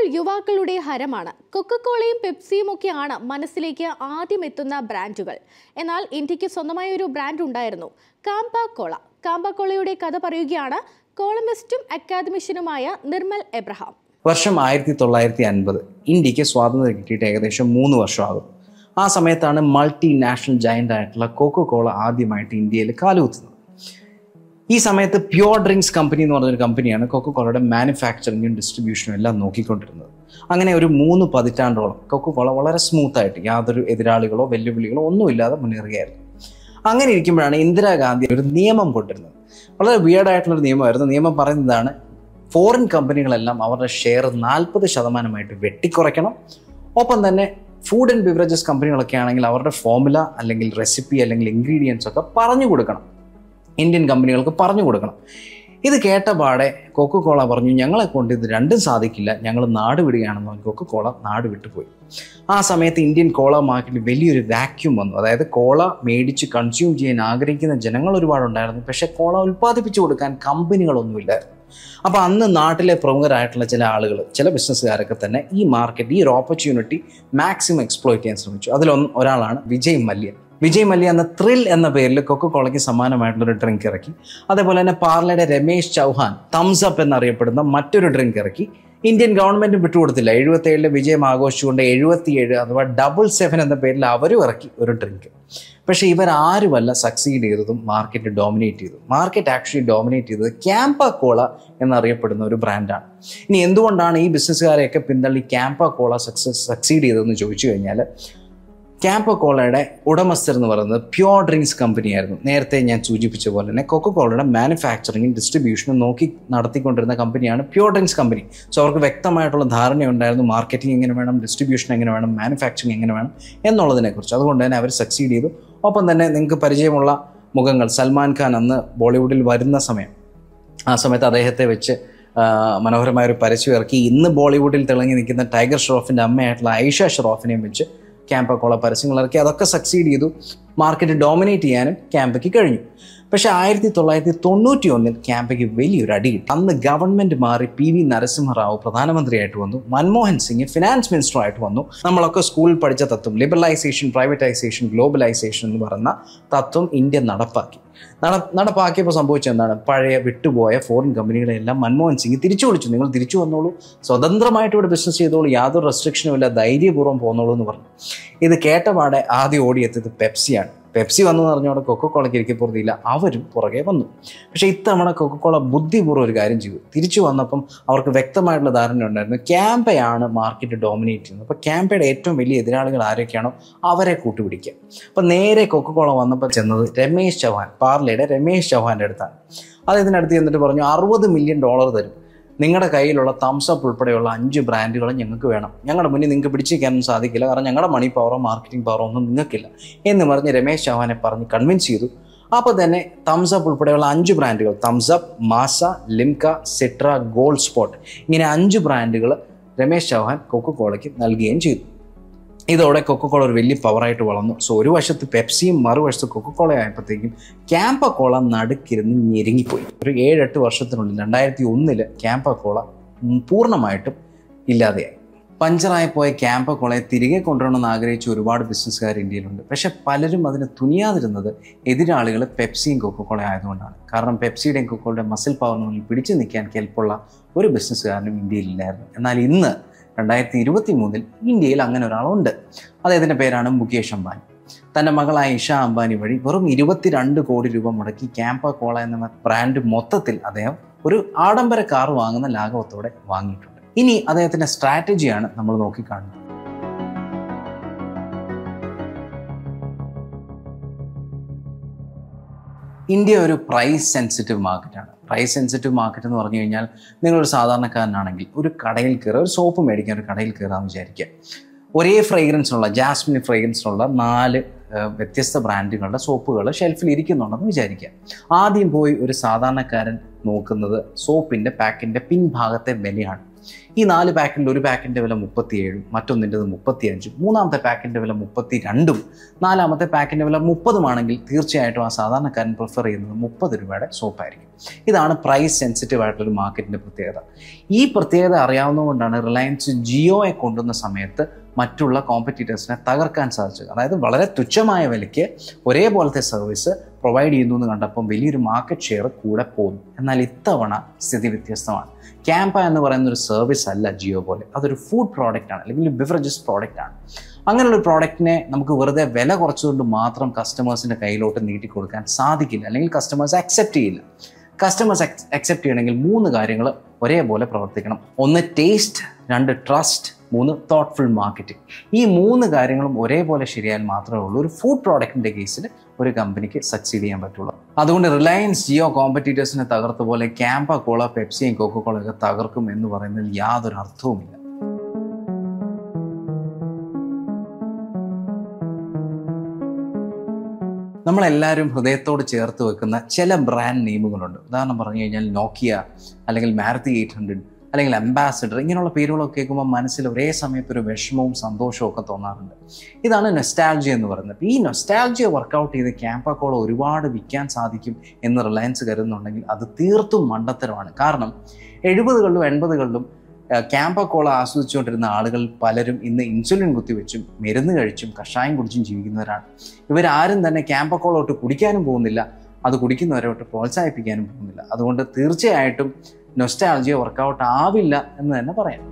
യുവാക്കളുടെ ഹരമാണ് കൊക്കക്കോളയും പെപ്സിയും ഒക്കെയാണ് മനസ്സിലേക്ക് ആദ്യം എത്തുന്ന ബ്രാൻഡുകൾ എന്നാൽ ഇന്ത്യക്ക് സ്വന്തമായ ഒരു ബ്രാൻഡ് ഉണ്ടായിരുന്നു കാമ്പ കോള കാമ്പ കോളയുടെ കഥ പറയുകയാണ് കോളമിസ്റ്റും അക്കാദമിഷ്യനുമായ നിർമ്മൽ എബ്രഹാം വർഷം ആയിരത്തി തൊള്ളായിരത്തി അൻപത് ഇന്ത്യക്ക് സ്വാതന്ത്ര്യം കിട്ടിയിട്ട് ഏകദേശം മൂന്ന് വർഷമാകും ആ സമയത്താണ് മൾട്ടി നാഷണൽ ജയൻ്റ് ആയിട്ടുള്ള കോക്കോ കോള ആദ്യമായിട്ട് ഇന്ത്യയിൽ കാലുകുത്തുന്നത് ഈ സമയത്ത് പ്യോർ ഡ്രിങ്ക്സ് കമ്പനി എന്ന് പറഞ്ഞൊരു കമ്പനിയാണ് കൊക്കോ കോളയുടെ മാനുഫാക്ചറിങ്ങും ഡിസ്ട്രിബ്യൂഷനും എല്ലാം നോക്കിക്കൊണ്ടിരുന്നത് അങ്ങനെ ഒരു മൂന്ന് പതിറ്റാണ്ടോളം കൊക്കോ കോള വളരെ സ്മൂത്തായിട്ട് യാതൊരു എതിരാളികളോ വെല്ലുവിളികളോ ഒന്നുമില്ലാതെ മുന്നേറുകയായിരുന്നു അങ്ങനെ ഇരിക്കുമ്പോഴാണ് ഇന്ദിരാഗാന്ധി ഒരു നിയമം കൊണ്ടിരുന്നത് വളരെ വിയർഡായിട്ടുള്ള ഒരു നിയമമായിരുന്നു നിയമം പറയുന്നതാണ് ഫോറിൻ കമ്പനികളെല്ലാം അവരുടെ ഷെയർ നാൽപ്പത് ശതമാനമായിട്ട് വെട്ടിക്കുറയ്ക്കണം ഒപ്പം തന്നെ ഫുഡ് ആൻഡ് ബിവറേജസ് കമ്പനികളൊക്കെ ആണെങ്കിൽ അവരുടെ ഫോമുല അല്ലെങ്കിൽ റെസിപ്പി അല്ലെങ്കിൽ ഇൻഗ്രീഡിയൻസ് ഒക്കെ പറഞ്ഞു കൊടുക്കണം ഇന്ത്യൻ കമ്പനികൾക്ക് പറഞ്ഞു കൊടുക്കണം ഇത് കേട്ട പാടെ കൊക്കോ കോള പറഞ്ഞു ഞങ്ങളെ കൊണ്ട് ഇത് രണ്ടും സാധിക്കില്ല ഞങ്ങൾ നാട് വിടുകയാണെന്ന് പറഞ്ഞ് കൊക്കോ കോള നാട് വിട്ടുപോയി ആ സമയത്ത് ഇന്ത്യൻ കോള മാർക്കറ്റിൽ വലിയൊരു വാക്യൂം വന്നു അതായത് കോള മേടിച്ച് കൺസ്യൂം ചെയ്യാൻ ആഗ്രഹിക്കുന്ന ജനങ്ങൾ ഒരുപാടുണ്ടായിരുന്നു പക്ഷേ കോള ഉൽപ്പാദിപ്പിച്ചു കൊടുക്കാൻ കമ്പനികളൊന്നുമില്ലായിരുന്നു അപ്പോൾ അന്ന് നാട്ടിലെ പ്രമുഖരായിട്ടുള്ള ചില ആളുകൾ ചില ബിസിനസ്സുകാരൊക്കെ തന്നെ ഈ മാർക്കറ്റ് ഈ ഒരു ഓപ്പർച്യൂണിറ്റി മാക്സിമം എക്സ്പ്ലോയിറ്റ് ചെയ്യാൻ ശ്രമിച്ചു അതിലൊന്ന് ഒരാളാണ് വിജയ് മല്യ വിജയ് മല്യ എന്ന ത്രിൽ എന്ന പേരിൽ കൊക്കോ കോളയ്ക്ക് സമാനമായിട്ടുള്ള ഒരു ഡ്രിങ്ക് ഇറക്കി അതേപോലെ തന്നെ പാർലയുടെ രമേശ് ചൗഹാൻ തംസ് അപ്പ് എന്നറിയപ്പെടുന്ന മറ്റൊരു ഡ്രിങ്ക് ഇറക്കി ഇന്ത്യൻ ഗവൺമെന്റ് വിട്ടുകൊടുത്തില്ല എഴുപത്തേഴിലെ വിജയം ആഘോഷിച്ചുകൊണ്ട് എഴുപത്തിയേഴ് അഥവാ ഡബിൾ സെവൻ എന്ന പേരിൽ അവരും ഇറക്കി ഒരു ഡ്രിങ്ക് പക്ഷേ ഇവരാരുമല്ല സക്സീഡ് ചെയ്തതും മാർക്കറ്റ് ഡോമിനേറ്റ് ചെയ്തു മാർക്കറ്റ് ആക്ച്വലി ഡോമിനേറ്റ് ചെയ്തത് ക്യാമ്പ കോള എന്നറിയപ്പെടുന്ന ഒരു ബ്രാൻഡാണ് ഇനി എന്തുകൊണ്ടാണ് ഈ ബിസിനസ്സുകാരെയൊക്കെ പിന്തള്ളി ക്യാമ്പ കോള സക്സസ് സക്സീഡ് ചെയ്തതെന്ന് ചോദിച്ചു കഴിഞ്ഞാൽ ക്യാമ്പ കോളയുടെ ഉടമസ്ഥർ എന്ന് പറയുന്നത് പ്യോർ ഡ്രിങ്ക്സ് കമ്പനിയായിരുന്നു നേരത്തെ ഞാൻ സൂചിപ്പിച്ച പോലെ തന്നെ കൊക്കോ കോളയുടെ മാനുഫാക്ചറിങ്ങും ഡിസ്ട്രിബ്യൂഷനും നോക്കി നടത്തിക്കൊണ്ടിരുന്ന കമ്പനിയാണ് പ്യോർ ഡ്രിങ്ക്സ് കമ്പനി സോ അവർക്ക് വ്യക്തമായിട്ടുള്ള ധാരണയുണ്ടായിരുന്നു മാർക്കറ്റിംഗ് എങ്ങനെ വേണം ഡിസ്ട്രിബ്യൂഷൻ എങ്ങനെ വേണം മാനുഫാക്ചറിങ് എങ്ങനെ വേണം എന്നുള്ളതിനെക്കുറിച്ച് അതുകൊണ്ട് തന്നെ അവർ സക്സീഡ് ചെയ്തു ഒപ്പം തന്നെ നിങ്ങൾക്ക് പരിചയമുള്ള മുഖങ്ങൾ സൽമാൻ ഖാൻ അന്ന് ബോളിവുഡിൽ വരുന്ന സമയം ആ സമയത്ത് അദ്ദേഹത്തെ വെച്ച് ആ, മനോഹരമായ ഒരു പരസ്യം ഇറക്കി ഇന്ന് ബോളിവുഡിൽ തിളങ്ങി നിൽക്കുന്ന ടൈഗർ ഷ്രോഫിൻ്റെ അമ്മയായിട്ടുള്ള ഐഷ ഷ്രോഫിനെയും വെച്ച് ക്യാമ്പക്കോള പരസ്യങ്ങൾ ഇറക്കി അതൊക്കെ സക്സീഡ് ചെയ്തു മാർക്കറ്റ് ഡോമിനേറ്റ് ചെയ്യാനും ക്യാമ്പയ്ക്ക് കഴിഞ്ഞു പക്ഷേ ആയിരത്തി തൊള്ളായിരത്തി തൊണ്ണൂറ്റി ഒന്നിൽ ക്യാമ്പയ്ക്ക് വലിയൊരു അടി കിട്ടി അന്ന് ഗവൺമെന്റ് മാറി പി വി നരസിംഹറാവു പ്രധാനമന്ത്രിയായിട്ട് വന്നു മൻമോഹൻ സിംഗ് ഫിനാൻസ് മിനിസ്റ്ററായിട്ട് വന്നു നമ്മളൊക്കെ സ്കൂളിൽ പഠിച്ച തത്വം ലിബറലൈസേഷൻ പ്രൈവറ്റൈസേഷൻ ഗ്ലോബലൈസേഷൻ എന്ന് പറയുന്ന തത്വം ഇന്ത്യ നടപ്പാക്കി നട നടപ്പാക്കിയപ്പോൾ സംഭവിച്ചത് എന്താണ് പഴയ വിട്ടുപോയ ഫോറിൻ കമ്പനികളെല്ലാം മൻമോഹൻ സിംഗ് തിരിച്ചു വിളിച്ചു നിങ്ങൾ തിരിച്ചു വന്നോളൂ സ്വതന്ത്രമായിട്ട് ഇവിടെ ബിസിനസ് ചെയ്തോളൂ യാതൊരു റെസ്ട്രിക്ഷനും ഇല്ല ധൈര്യപൂർവ്വം പോന്നോളൂ എന്ന് പറഞ്ഞു ഇത് കേട്ടപാടെ ആദ്യം ഓടിയെത്തിയത് പെപ്സിയാണ് പെപ്സി വന്നു എന്ന് പറഞ്ഞവിടെ കൊക്കക്കോളയ്ക്ക് ഇരിക്കപ്പുറത്തില്ല അവരും പുറകെ വന്നു പക്ഷേ ഇത്തവണ കൊക്കക്കോള ബുദ്ധിപൂർവ്വം ഒരു കാര്യം ചെയ്തു തിരിച്ചു വന്നപ്പം അവർക്ക് വ്യക്തമായിട്ടുള്ള ധാരണ ഉണ്ടായിരുന്നു ക്യാമ്പയാണ് മാർക്കറ്റ് ഡോമിനേറ്റ് ചെയ്യുന്നത് അപ്പോൾ ക്യാമ്പയുടെ ഏറ്റവും വലിയ എതിരാളികൾ ആരൊക്കെയാണോ അവരെ കൂട്ടുപിടിക്കുക അപ്പം നേരെ കൊക്കക്കോള വന്നപ്പോൾ ചെന്നത് രമേശ് ചൗഹാൻ പാർലയുടെ രമേശ് ചൗഹാൻ്റെ അടുത്താണ് അദ്ദേഹത്തിനടുത്ത് ചെന്നിട്ട് പറഞ്ഞു അറുപത് മില്യൺ ഡോളർ തരും നിങ്ങളുടെ കയ്യിലുള്ള തംസപ്പ് ഉൾപ്പെടെയുള്ള അഞ്ച് ബ്രാൻഡുകൾ ഞങ്ങൾക്ക് വേണം ഞങ്ങളുടെ മുന്നിൽ നിങ്ങൾക്ക് പിടിച്ചിരിക്കാനൊന്നും സാധിക്കില്ല കാരണം ഞങ്ങളുടെ മണി പവറോ മാർക്കറ്റിംഗ് പവറോ ഒന്നും നിങ്ങൾക്കില്ല എന്ന് പറഞ്ഞ് രമേശ് ചൗഹാനെ പറഞ്ഞ് കൺവിൻസ് ചെയ്തു അപ്പോൾ തന്നെ തംസപ്പ് ഉൾപ്പെടെയുള്ള അഞ്ച് ബ്രാൻഡുകൾ തംസപ്പ് മാസ ലിംക സിട്ര ഗോൾഡ് സ്പോട്ട് ഇങ്ങനെ അഞ്ച് ബ്രാൻഡുകൾ രമേശ് ചൗഹാൻ കൊക്കോ കോളയ്ക്ക് നൽകുകയും ചെയ്തു ഇതോടെ കൊക്കക്കോള ഒരു വലിയ പവറായിട്ട് വളർന്നു സോ ഒരു വശത്ത് പെപ്സിയും മറുവശത്ത് കൊക്കക്കോള ആയപ്പോഴത്തേക്കും ക്യാമ്പ കോള നടുക്കിരുന്ന് ഞെരുങ്ങിപ്പോയി ഒരു ഏഴെട്ട് വർഷത്തിനുള്ളിൽ രണ്ടായിരത്തി ഒന്നില് ക്യാമ്പ കോള ഉം പൂർണ്ണമായിട്ടും ഇല്ലാതെയായി പഞ്ചറായി പോയ ക്യാമ്പ കോളയെ തിരികെ കൊണ്ടുവരണമെന്ന് ആഗ്രഹിച്ച ഒരുപാട് ബിസിനസ്സുകാർ ഇന്ത്യയിലുണ്ട് പക്ഷെ പലരും അതിന് തുനിയാതിരുന്നത് എതിരാളികൾ പെപ്സിയും കൊക്കക്കോള ആയതുകൊണ്ടാണ് കാരണം പെപ്സിയുടെയും കൊക്കോളയുടെ മസിൽ പവറിന് മുന്നിൽ പിടിച്ചു നിൽക്കാൻ കെൽപ്പുള്ള ഒരു ബിസിനസ്സുകാരനും ഇന്ത്യയിലില്ലായിരുന്നു എന്നാൽ ഇന്ന് രണ്ടായിരത്തി ഇരുപത്തി മൂന്നിൽ ഇന്ത്യയിൽ അങ്ങനെ ഒരാളുണ്ട് അദ്ദേഹത്തിൻ്റെ പേരാണ് മുകേഷ് അംബാനി തൻ്റെ മകളായ ഇഷ അംബാനി വഴി വെറും ഇരുപത്തിരണ്ട് കോടി രൂപ മുടക്കി ക്യാമ്പ കോള എന്ന ബ്രാൻഡ് മൊത്തത്തിൽ അദ്ദേഹം ഒരു ആഡംബര കാർ വാങ്ങുന്ന ലാഘവത്തോടെ വാങ്ങിയിട്ടുണ്ട് ഇനി അദ്ദേഹത്തിൻ്റെ സ്ട്രാറ്റജിയാണ് നമ്മൾ നോക്കിക്കാണുന്നത് ഇന്ത്യ ഒരു പ്രൈസ് സെൻസിറ്റീവ് മാർക്കറ്റാണ് പ്രൈസ് സെൻസിറ്റീവ് മാർക്കറ്റ് എന്ന് പറഞ്ഞു കഴിഞ്ഞാൽ നിങ്ങളൊരു സാധാരണക്കാരനാണെങ്കിൽ ഒരു കടയിൽ കയറുക ഒരു സോപ്പ് മേടിക്കാൻ ഒരു കടയിൽ കയറാമെന്ന് വിചാരിക്കുക ഒരേ ഫ്രേഗ്രൻസിനുള്ള ജാസ്മിൻ ഫ്രേഗ്രൻസിനുള്ള നാല് ഏഹ്, വ്യത്യസ്ത ബ്രാൻഡുകളുടെ സോപ്പുകൾ ഷെൽഫിൽ ഇരിക്കുന്നുണ്ടെന്ന് വിചാരിക്കുക ആദ്യം പോയി ഒരു സാധാരണക്കാരൻ നോക്കുന്നത് സോപ്പിൻ്റെ പാക്കിൻ്റെ പിൻഭാഗത്തെ വിലയാണ് ഈ നാല് പാക്കിൻ്റെ ഒരു പാക്കിൻ്റെ വില മുപ്പത്തിയേഴും മറ്റൊന്നിൻ്റെത് മുപ്പത്തിയഞ്ചും മൂന്നാമത്തെ പാക്കിൻ്റെ വില മുപ്പത്തി രണ്ടും നാലാമത്തെ പാക്കിൻ്റെ വില മുപ്പതുമാണെങ്കിൽ തീർച്ചയായിട്ടും ആ സാധാരണക്കാരൻ പ്രിഫർ ചെയ്യുന്നത് മുപ്പത് രൂപയുടെ സോപ്പായിരിക്കും ഇതാണ് പ്രൈസ് സെൻസിറ്റീവ് ആയിട്ടുള്ളൊരു മാർക്കറ്റിൻ്റെ പ്രത്യേകത ഈ പ്രത്യേകത അറിയാവുന്നതുകൊണ്ടാണ് റിലയൻസ് ജിയോയെ കൊണ്ടുവന്ന സമയത്ത് മറ്റുള്ള കോമ്പറ്റീറ്റേഴ്സിനെ തകർക്കാൻ സാധിച്ചത് അതായത് വളരെ തുച്ഛമായ വിലയ്ക്ക് ഒരേപോലത്തെ സർവീസ് പ്രൊവൈഡ് ചെയ്യുന്നു എന്ന് കണ്ടപ്പം വലിയൊരു മാർക്കറ്റ് ഷെയർ കൂടെ പോകുന്നു എന്നാൽ ഇത്തവണ സ്ഥിതി വ്യത്യസ്തമാണ് ക്യാമ്പ എന്ന് പറയുന്ന ഒരു സർവീസ് അല്ല ജിയോ പോലെ അതൊരു ഫുഡ് പ്രോഡക്റ്റ് ആണ് അല്ലെങ്കിൽ ബിവറേജസ് പ്രോഡക്റ്റ് ആണ് അങ്ങനെയുള്ള ഒരു പ്രോഡക്റ്റിനെ നമുക്ക് വെറുതെ വില കുറച്ചുകൊണ്ട് മാത്രം കസ്റ്റമേഴ്സിൻ്റെ കയ്യിലോട്ട് നീട്ടി കൊടുക്കാൻ സാധിക്കില്ല അല്ലെങ്കിൽ കസ്റ്റമേഴ്സ് അക്സെപ്റ്റ് ചെയ്യില്ല കസ്റ്റമേഴ്സ് അക്സെപ്റ്റ് ചെയ്യണമെങ്കിൽ മൂന്ന് കാര്യങ്ങൾ ഒരേപോലെ പ്രവർത്തിക്കണം ഒന്ന് ടേസ്റ്റ് രണ്ട് ട്രസ്റ്റ് മൂന്ന് തോട്ട്ഫുൾ മാർക്കറ്റിംഗ് ഈ മൂന്ന് കാര്യങ്ങളും ഒരേപോലെ ശരിയായാൽ മാത്രമേ ഉള്ളൂ ഒരു ഫുഡ് പ്രോഡക്റ്റിൻ്റെ കേസിൽ ഒരു കമ്പനിക്ക് സക്സീഡ് ചെയ്യാൻ പറ്റുള്ളൂ അതുകൊണ്ട് റിലയൻസ് ജിയോ കോമ്പറ്റീറ്റേഴ്സിനെ തകർത്ത പോലെ ക്യാമ്പ കോള പെപ്സിയും കോക്കോളയൊക്കെ തകർക്കും എന്ന് പറയുന്നതിൽ യാതൊരു അർത്ഥവുമില്ല നമ്മളെല്ലാവരും ഹൃദയത്തോട് ചേർത്ത് വെക്കുന്ന ചില ബ്രാൻഡ് നെയിമുകളുണ്ട് ഉദാഹരണം പറഞ്ഞു കഴിഞ്ഞാൽ നോക്കിയ അല്ലെങ്കിൽ മാരുതി എയ്റ്റ് ഹൺഡ്രഡ് അല്ലെങ്കിൽ അംബാസിഡർ ഇങ്ങനെയുള്ള പേരുകളൊക്കെ കേൾക്കുമ്പോൾ മനസ്സിൽ ഒരേ സമയത്ത് ഒരു വിഷമവും സന്തോഷവും ഒക്കെ തോന്നാറുണ്ട് ഇതാണ് നൊസ്റ്റാൾജിയ എന്ന് പറയുന്നത് ഈ നൊസ്റ്റാൾജിയ വർക്കൗട്ട് ചെയ്ത് ക്യാമ്പക്കോള ഒരുപാട് വിൽക്കാൻ സാധിക്കും എന്ന് റിലയൻസ് കരുതുന്നുണ്ടെങ്കിൽ അത് തീർത്തും മണ്ടത്തരമാണ് കാരണം എഴുപതുകളിലും എൺപതുകളിലും ക്യാമ്പക്കോള ആസ്വദിച്ചുകൊണ്ടിരുന്ന ആളുകൾ പലരും ഇന്ന് ഇൻസുലിൻ കുത്തിവെച്ചും മരുന്ന് കഴിച്ചും കഷായം കുടിച്ചും ജീവിക്കുന്നവരാണ് ഇവരാരും തന്നെ ക്യാമ്പക്കോള ഒട്ട് കുടിക്കാനും പോകുന്നില്ല അത് കുടിക്കുന്നവരെ ഒട്ട് പ്രോത്സാഹിപ്പിക്കാനും പോകുന്നില്ല അതുകൊണ്ട് തീർച്ചയായിട്ടും നൊസ്റ്റാൾജിയ വർക്കൗട്ട് ആവില്ല എന്ന് തന്നെ പറയാം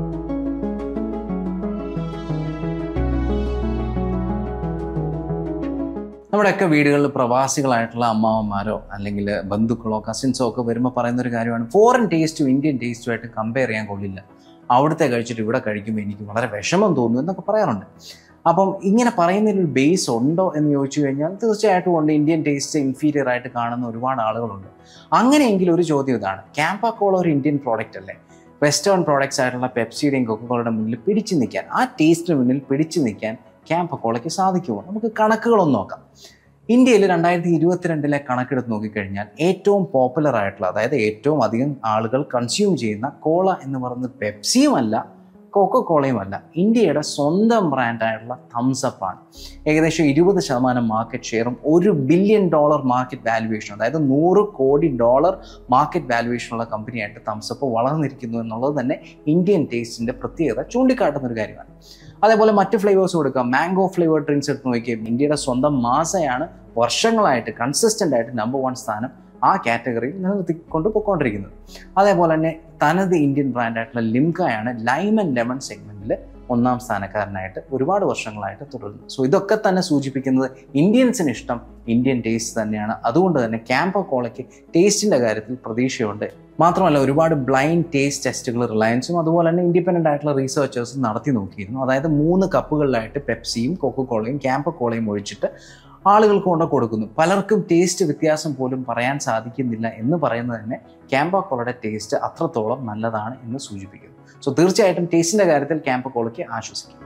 നമ്മുടെയൊക്കെ വീടുകളിൽ പ്രവാസികളായിട്ടുള്ള അമ്മാവന്മാരോ അല്ലെങ്കിൽ ബന്ധുക്കളോ കസിൻസോ ഒക്കെ വരുമ്പോൾ പറയുന്ന ഒരു കാര്യമാണ് ഫോറിൻ ടേസ്റ്റും ഇന്ത്യൻ ടേസ്റ്റും ആയിട്ട് കമ്പയർ ചെയ്യാൻ കൊള്ളില്ല അവിടുത്തെ കഴിച്ചിട്ട് ഇവിടെ കഴിക്കുമ്പോൾ എനിക്ക് വളരെ വിഷമം തോന്നുന്നു എന്നൊക്കെ പറയാറുണ്ട് അപ്പം ഇങ്ങനെ പറയുന്നതിൽ ഒരു ബേസ് ഉണ്ടോ എന്ന് ചോദിച്ചു കഴിഞ്ഞാൽ തീർച്ചയായിട്ടും ഉണ്ട് ഇന്ത്യൻ ടേസ്റ്റ് ഇൻഫീരിയർ ആയിട്ട് കാണുന്ന ഒരുപാട് ആളുകളുണ്ട് അങ്ങനെയെങ്കിൽ ഒരു ചോദ്യം ഇതാണ് ക്യാമ്പക്കോള ഒരു ഇന്ത്യൻ പ്രോഡക്റ്റ് അല്ലേ വെസ്റ്റേൺ പ്രോഡക്ട്സ് ആയിട്ടുള്ള പെപ്സിയുടെയും കൊക്കക്കോളയുടെ മുന്നിൽ പിടിച്ചു നിൽക്കാൻ ആ ടേസ്റ്റിന് മുന്നിൽ പിടിച്ചു നിൽക്കാൻ ക്യാമ്പക്കോളയ്ക്ക് സാധിക്കുമോ നമുക്ക് കണക്കുകളൊന്ന് നോക്കാം ഇന്ത്യയിൽ രണ്ടായിരത്തി ഇരുപത്തിരണ്ടിലെ കണക്കെടുത്ത് നോക്കിക്കഴിഞ്ഞാൽ ഏറ്റവും പോപ്പുലർ ആയിട്ടുള്ള അതായത് ഏറ്റവും അധികം ആളുകൾ കൺസ്യൂം ചെയ്യുന്ന കോള എന്ന് പറയുന്നത് പെപ്സിയുമല്ല കോക്കോ കോളയുമല്ല ഇന്ത്യയുടെ സ്വന്തം ബ്രാൻഡായിട്ടുള്ള തംസപ്പ് ആണ് ഏകദേശം ഇരുപത് ശതമാനം മാർക്കറ്റ് ഷെയറും ഒരു ബില്യൺ ഡോളർ മാർക്കറ്റ് വാല്യുവേഷൻ അതായത് നൂറ് കോടി ഡോളർ മാർക്കറ്റ് വാല്യുവേഷനുള്ള കമ്പനിയായിട്ട് തംസപ്പ് വളർന്നിരിക്കുന്നു എന്നുള്ളത് തന്നെ ഇന്ത്യൻ ടേസ്റ്റിൻ്റെ പ്രത്യേകത ചൂണ്ടിക്കാട്ടുന്ന ഒരു കാര്യമാണ് അതേപോലെ മറ്റ് ഫ്ലേവേഴ്സ് കൊടുക്കാം മാംഗോ ഫ്ലേവർ ഡ്രിങ്ക്സ് എടുത്ത് നോക്കിയാൽ ഇന്ത്യയുടെ സ്വന്തം മാസയാണ് വർഷങ്ങളായിട്ട് കൺസിസ്റ്റൻ്റ് ആയിട്ട് നമ്പർ വൺ സ്ഥാനം ആ കാറ്റഗറിയിൽ നിലനിർത്തിക്കൊണ്ട് പോയിക്കൊണ്ടിരിക്കുന്നത് അതേപോലെ തന്നെ തനത് ഇന്ത്യൻ ബ്രാൻഡായിട്ടുള്ള ലിംകയാണ് ലൈം ആൻഡ് ലെമൺ സെഗ്മെൻറ്റിൽ ഒന്നാം സ്ഥാനക്കാരനായിട്ട് ഒരുപാട് വർഷങ്ങളായിട്ട് തുടരുന്നു സോ ഇതൊക്കെ തന്നെ സൂചിപ്പിക്കുന്നത് ഇന്ത്യൻസിന് ഇഷ്ടം ഇന്ത്യൻ ടേസ്റ്റ് തന്നെയാണ് അതുകൊണ്ട് തന്നെ ക്യാമ്പോ കോളയ്ക്ക് ടേസ്റ്റിൻ്റെ കാര്യത്തിൽ പ്രതീക്ഷയുണ്ട് മാത്രമല്ല ഒരുപാട് ബ്ലൈൻഡ് ടേസ്റ്റ് ടെസ്റ്റുകൾ റിലയൻസും അതുപോലെ തന്നെ ഇൻഡിപെൻഡൻ്റ് ആയിട്ടുള്ള റീസർച്ചേഴ്സും നടത്തി നോക്കിയിരുന്നു അതായത് മൂന്ന് കപ്പുകളിലായിട്ട് പെപ്സിയും കൊക്കോ കോളയും ക്യാമ്പോ കോളയും ഒഴിച്ചിട്ട് ആളുകൾക്ക് കൊണ്ട് കൊടുക്കുന്നു പലർക്കും ടേസ്റ്റ് വ്യത്യാസം പോലും പറയാൻ സാധിക്കുന്നില്ല എന്ന് പറയുന്നത് തന്നെ ക്യാമ്പക്കോളയുടെ ടേസ്റ്റ് അത്രത്തോളം നല്ലതാണ് എന്ന് സൂചിപ്പിക്കുന്നു സോ തീർച്ചയായിട്ടും ടേസ്റ്റിന്റെ കാര്യത്തിൽ ക്യാമ്പക്കോളയ്ക്ക് ആശ്വസിക്കും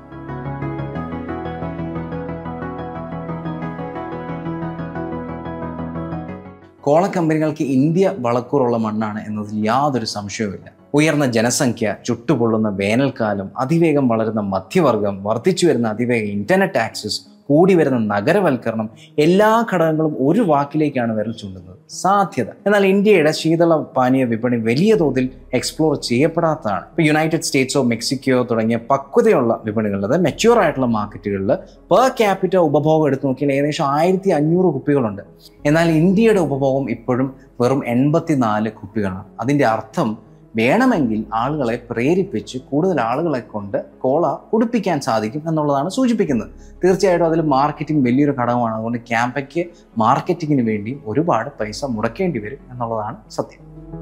കോള കമ്പനികൾക്ക് ഇന്ത്യ വളക്കൂറുള്ള മണ്ണാണ് എന്നതിൽ യാതൊരു സംശയവുമില്ല ഉയർന്ന ജനസംഖ്യ ചുട്ടുപൊള്ളുന്ന വേനൽക്കാലം അതിവേഗം വളരുന്ന മധ്യവർഗം വർദ്ധിച്ചു വരുന്ന അതിവേഗ ഇന്റർനെറ്റ് ആക്സസ് കൂടി വരുന്ന നഗരവൽക്കരണം എല്ലാ ഘടകങ്ങളും ഒരു വാക്കിലേക്കാണ് വിരൽ ചൂണ്ടുന്നത് സാധ്യത എന്നാൽ ഇന്ത്യയുടെ ശീതള പാനീയ വിപണി വലിയ തോതിൽ എക്സ്പ്ലോർ ചെയ്യപ്പെടാത്തതാണ് ഇപ്പോൾ യുണൈറ്റഡ് സ്റ്റേറ്റ്സോ മെക്സിക്കോ തുടങ്ങിയ പക്വതയുള്ള വിപണികളിൽ അത് മെച്യൂർ ആയിട്ടുള്ള മാർക്കറ്റുകളിൽ പെർ ക്യാപിറ്റ ഉപഭോഗം എടുത്തു നോക്കിയാൽ ഏകദേശം ആയിരത്തി അഞ്ഞൂറ് കുപ്പികളുണ്ട് എന്നാൽ ഇന്ത്യയുടെ ഉപഭോഗം ഇപ്പോഴും വെറും എൺപത്തിനാല് കുപ്പികളാണ് അതിൻ്റെ അർത്ഥം വേണമെങ്കിൽ ആളുകളെ പ്രേരിപ്പിച്ച് കൂടുതൽ ആളുകളെ കൊണ്ട് കോള കുടിപ്പിക്കാൻ സാധിക്കും എന്നുള്ളതാണ് സൂചിപ്പിക്കുന്നത് തീർച്ചയായിട്ടും അതിൽ മാർക്കറ്റിംഗ് വലിയൊരു ഘടകമാണ് അതുകൊണ്ട് ക്യാമ്പയ്ക്ക് മാർക്കറ്റിങ്ങിന് വേണ്ടി ഒരുപാട് പൈസ മുടക്കേണ്ടി വരും എന്നുള്ളതാണ് സത്യം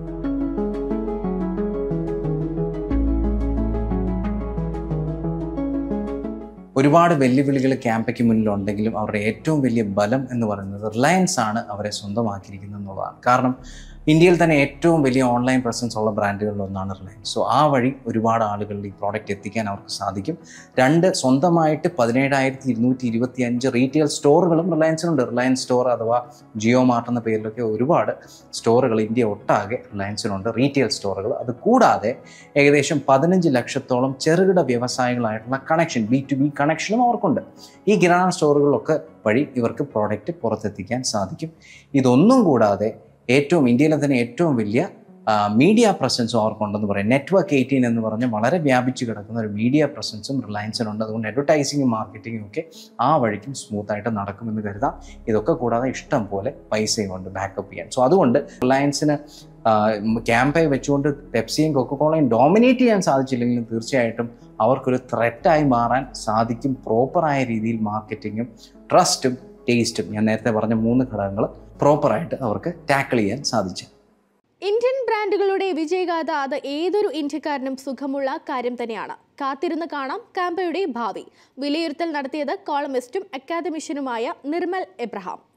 ഒരുപാട് വെല്ലുവിളികൾ ക്യാമ്പയ്ക്ക് മുന്നിലുണ്ടെങ്കിലും അവരുടെ ഏറ്റവും വലിയ ബലം എന്ന് പറയുന്നത് റിലയൻസ് ആണ് അവരെ സ്വന്തമാക്കിയിരിക്കുന്നത് എന്നുള്ളതാണ് കാരണം ഇന്ത്യയിൽ തന്നെ ഏറ്റവും വലിയ ഓൺലൈൻ പ്രസൻസ് ഉള്ള ബ്രാൻഡുകളിൽ ഒന്നാണ് റിലയൻസ് സോ ആ വഴി ഒരുപാട് ആളുകളിൽ ഈ പ്രോഡക്റ്റ് എത്തിക്കാൻ അവർക്ക് സാധിക്കും രണ്ട് സ്വന്തമായിട്ട് പതിനേഴായിരത്തി ഇരുന്നൂറ്റി ഇരുപത്തി അഞ്ച് റീറ്റെയിൽ സ്റ്റോറുകളും റിലയൻസിനുണ്ട് റിലയൻസ് സ്റ്റോർ അഥവാ ജിയോ മാർട്ട് എന്ന പേരിലൊക്കെ ഒരുപാട് സ്റ്റോറുകൾ ഇന്ത്യ ഒട്ടാകെ റിലയൻസിനുണ്ട് റീറ്റെയിൽ സ്റ്റോറുകൾ അത് കൂടാതെ ഏകദേശം പതിനഞ്ച് ലക്ഷത്തോളം ചെറുകിട വ്യവസായികളായിട്ടുള്ള കണക്ഷൻ ബി ടു ബി കണക്ഷനും അവർക്കുണ്ട് ഈ കിരാണ സ്റ്റോറുകളിലൊക്കെ വഴി ഇവർക്ക് പ്രോഡക്റ്റ് പുറത്തെത്തിക്കാൻ സാധിക്കും ഇതൊന്നും കൂടാതെ ഏറ്റവും ഇന്ത്യയിലെ തന്നെ ഏറ്റവും വലിയ മീഡിയ പ്രസൻസും അവർക്കുണ്ടെന്ന് പറയും നെറ്റ്വർക്ക് എയ്റ്റീൻ എന്ന് പറഞ്ഞ് വളരെ വ്യാപിച്ചു കിടക്കുന്ന ഒരു മീഡിയ പ്രസൻസും റിലയൻസിനുണ്ട് അതുകൊണ്ട് അഡ്വർടൈസിങ്ങും മാർക്കറ്റിങ്ങും ഒക്കെ ആ വഴിക്കും സ്മൂത്തായിട്ട് നടക്കുമെന്ന് കരുതാം ഇതൊക്കെ കൂടാതെ ഇഷ്ടം പോലെ പൈസയും ഉണ്ട് ബാക്കപ്പ് ചെയ്യാൻ സോ അതുകൊണ്ട് റിലയൻസിന് ക്യാമ്പയിൻ വെച്ചുകൊണ്ട് പെപ്സിയും കൊക്കക്കോളയും ഡോമിനേറ്റ് ചെയ്യാൻ സാധിച്ചില്ലെങ്കിലും തീർച്ചയായിട്ടും അവർക്കൊരു ത്രെറ്റായി മാറാൻ സാധിക്കും പ്രോപ്പറായ രീതിയിൽ മാർക്കറ്റിങ്ങും ട്രസ്റ്റും ടേസ്റ്റും ഞാൻ നേരത്തെ പറഞ്ഞ മൂന്ന് ഘടകങ്ങൾ പ്രോപ്പറായിട്ട് അവർക്ക് ടാക്കിൾ ചെയ്യാൻ സാധിച്ചു ഇന്ത്യൻ ബ്രാൻഡുകളുടെ വിജയഗാഥ അത് ഏതൊരു ഇന്ത്യക്കാരനും സുഖമുള്ള കാര്യം തന്നെയാണ് കാത്തിരുന്ന് കാണാം കാമ്പയുടെ ഭാവി വിലയിരുത്തൽ നടത്തിയത് കോളമിസ്റ്റും അക്കാദമിഷ്യനുമായ നിർമ്മൽ എബ്രഹാം